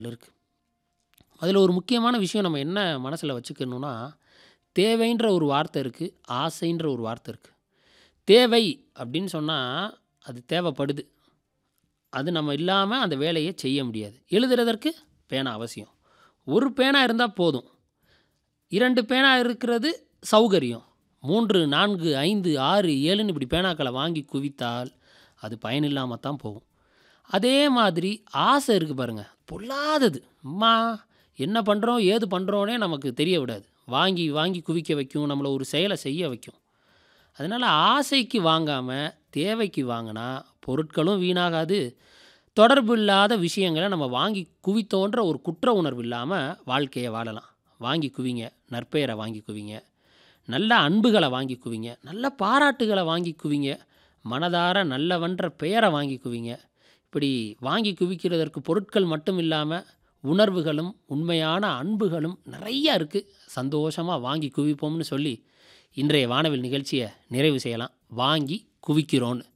இருக்குது அதில் ஒரு முக்கியமான விஷயம் நம்ம என்ன மனசில் வச்சுக்கணுன்னா தேவைன்ற ஒரு வார்த்தை இருக்குது ஆசைன்ற ஒரு வார்த்தை இருக்குது தேவை அப்படின்னு சொன்னால் அது தேவைப்படுது அது நம்ம இல்லாமல் அந்த வேலையை செய்ய முடியாது எழுதுறதற்கு பேனா அவசியம் ஒரு பேனா இருந்தால் போதும் இரண்டு பேனா இருக்கிறது சௌகரியம் மூன்று நான்கு ஐந்து ஆறு ஏழுன்னு இப்படி பேனாக்களை வாங்கி குவித்தால் அது பயனில்லாமல் தான் போகும் அதே மாதிரி ஆசை இருக்குது பாருங்கள் பொல்லாதது அம்மா என்ன பண்ணுறோம் ஏது பண்ணுறோன்னே நமக்கு தெரிய விடாது வாங்கி வாங்கி குவிக்க வைக்கும் நம்மளை ஒரு செயலை செய்ய வைக்கும் அதனால் ஆசைக்கு வாங்காமல் தேவைக்கு வாங்கினா பொருட்களும் வீணாகாது தொடர்பு இல்லாத விஷயங்களை நம்ம வாங்கி குவித்தோன்ற ஒரு குற்ற உணர்வு இல்லாமல் வாழ்க்கையை வாழலாம் வாங்கி குவிங்க நற்பெயரை வாங்கி குவிங்க நல்ல அன்புகளை வாங்கி குவிங்க நல்ல பாராட்டுகளை வாங்கி குவிங்க மனதார நல்லவன்ற பெயரை வாங்கி குவிங்க இப்படி வாங்கி குவிக்கிறதற்கு பொருட்கள் மட்டும் இல்லாமல் உணர்வுகளும் உண்மையான அன்புகளும் நிறைய இருக்குது சந்தோஷமாக வாங்கி குவிப்போம்னு சொல்லி இன்றைய வானவில் நிகழ்ச்சியை நிறைவு செய்யலாம் வாங்கி குவிக்கிறோன்னு